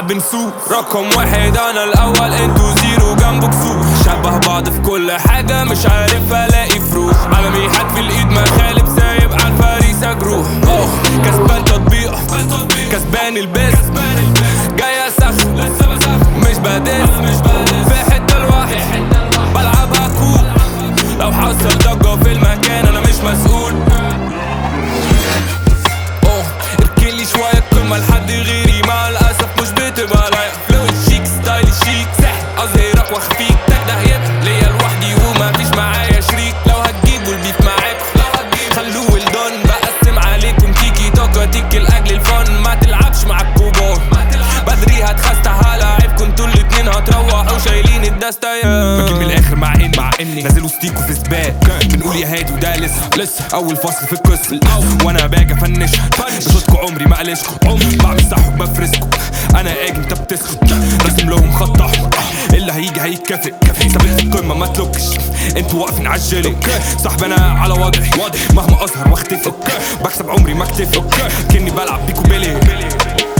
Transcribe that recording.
بنسوق رقم واحد انا الاول انتوا زيرو جنبك سوق شبه بعض في كل حاجة مش عارف الاقي فروق عالمي حد في الايد مخالب سايب على الفريسة جروح اوه كسبان تطبيق كسبان البس جاي اسخ مش بدس في حتة لوحدي بلعبها كوب لو حصل ضجة في المكان انا مش مسؤول اوه اركنلي شوية قمة لحد غيري مع الأسف مش بتبقى لايق فلو شيك ستايل شيك سحر أظهرك واخفيك تجده يبقى ليا لوحدي ومفيش معايا شريك لو هتجيبوا البيف معاكم خلوه الدون بقسم عليكم تيكي توكا تيكي لأجل الفن ما تلعبش مع الكوبون بدري هتخستع هلاعبكم انتوا الاتنين هتروحوا شايلين الدستة يا بجيب من الاخر مع ان مع اني نازل وسطيكوا في سباق بنقول يا هادي وده لسه لسه اول فصل في القصه الاول وانا باجي افنش بشوطكوا عمري ما قلشكوا عمري بعمل سحب بفرسكوا انا اجي انت بتسكت راسم لهم خط احمر اللي هيجي هيتكافئ ثابت في القمه ما تلوكش انتوا واقفين عالجلي صاحبي انا على وضعي مهما اظهر واختفي بكسب عمري ما اكتفي كني بلعب بيكو بيلي